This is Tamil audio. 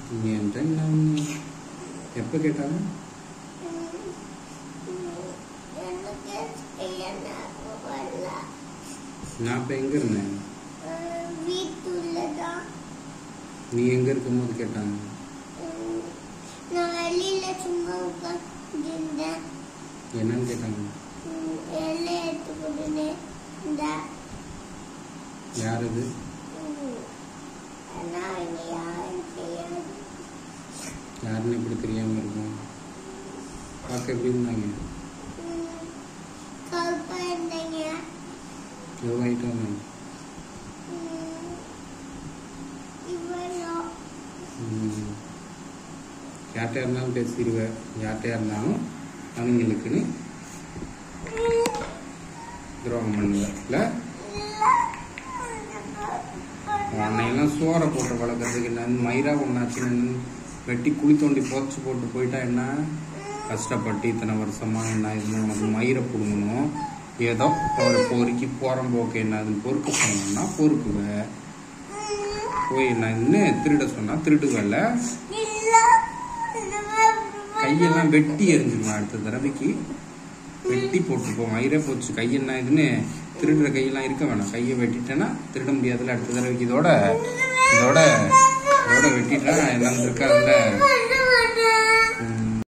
நீ என்கிட்ட என்ன எப்போ கேட்டாங்க எனக்கு செய்ய ஞாபகம் வரல நான் இப்போ எங்கே இருந்தேன் வீட்டுல தான் நீ எங்கே இருக்கும்போது கேட்டாங்க நான் வெளியில சும்மா உட்காந்துருந்தேன் என்னன்னு கேட்டாங்க எல்லாம் எடுத்துக்கிட்டுனே இந்த யார் இது ஆனால் இங்க யாரும் தெரியாது யாருன்னு இப்படி தெரியாமல் இருக்கும் பார்க்க எப்படி இருந்தாங்க கருப்பா இருந்தீங்க எவ்வளோ ஆகிட்டாங்க இவ்வளோ யார்கிட்ட இருந்தாலும் பேசிடுவேன் யார்கிட்ட இருந்தாலும் அவங்களுக்குன்னு துரோகம் பண்ணுவேன் இல்லை அன்னையெல்லாம் சோறை போட்டு வளர்க்குறதுக்கு என்ன மயிரா ஒன்றாச்சுன்னு வெட்டி குழி தோண்டி புதைச்சி போட்டு போயிட்டா என்ன கஷ்டப்பட்டு இத்தனை வருஷமா என்ன இது உனக்கு மயிரை பிடுங்கணும் ஏதோ ஒரு பொறுக்கி போகிற போக்கு என்ன அதுன்னு பொறுக்க சொன்னோம்னா பொறுக்குவேன் போய் என்ன இன்னும் திருட சொன்னா திருடுவல்ல கையெல்லாம் வெட்டி எரிஞ்சிருவேன் அடுத்த தடவைக்கு வெட்டி போட்டுப்போம் மயிரே போச்சு கை என்ன இதுன்னு திருடுற கையெல்லாம் இருக்க வேணாம் கையை வெட்டிட்டேன்னா திருட முடியாதுல அடுத்த தடவைக்கு இதோட இதோட இதோட வெட்டிட்டா என்னன்னு இருக்காதுல்ல